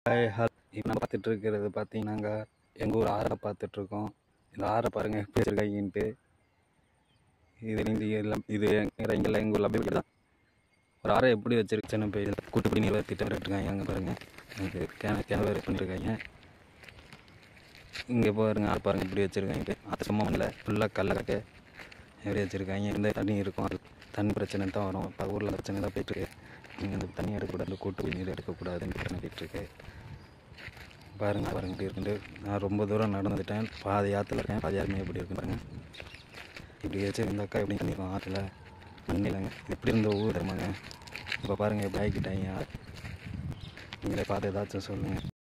hi hi இப்போ நம்ம பார்த்துட்டு இருக்கிறது பார்த்தீங்கன்னாங்க எங்கள் ஊர் ஆறை பார்த்துட்ருக்கோம் இந்த ஆறை பாருங்கள் எப்படி வச்சுருக்காங்கன்ட்டு இது இங்கே எல்லாம் இது எங்கள் இங்கெல்லாம் எங்கள் ஊரில் அப்படி தான் ஒரு ஆறை எப்படி வச்சிருச்சுன்னு போய் கூட்டுப்படி நீர் திட்டம் இருக்காங்க அங்கே பாருங்கள் எனக்கு கேன கேன பண்ணியிருக்காங்க இங்கே பாருங்க ஆறு பாருங்க இப்படி வச்சுருக்காங்க அது சும்மா இல்லை ஃபுல்லாக கல்லறக்க எப்படி வச்சுருக்காங்க இந்த தண்ணி இருக்கும் அது தண்ணி பிரச்சனை தான் வரும் இப்போ ஊரில் பிரச்சனை தான் போயிட்டுருக்கு நீங்கள் அந்த தண்ணி எடுக்கக்கூடாது கூட்டு நீர் எடுக்கக்கூடாதுன்னு பிரச்சனை போயிட்டுருக்கு பாருங்க பாருங்க இப்படி இருக்குண்டு நான் ரொம்ப தூரம் நடந்துட்டேன் பாதி ஆற்றுல இருக்கேன் பாதி யாருமே எப்படி இருக்கு பாருங்க இப்படி வச்சு இந்த அக்கா எப்படி பண்ணிருக்கோம் ஆற்றுல மண்ணிலங்க எப்படி இருந்த ஊர் தெரியுமாங்க இப்போ பாருங்கள் எப்படி ஆக்கிட்டாங்க நீங்களே பார்த்து ஏதாச்சும் சொல்லுங்கள்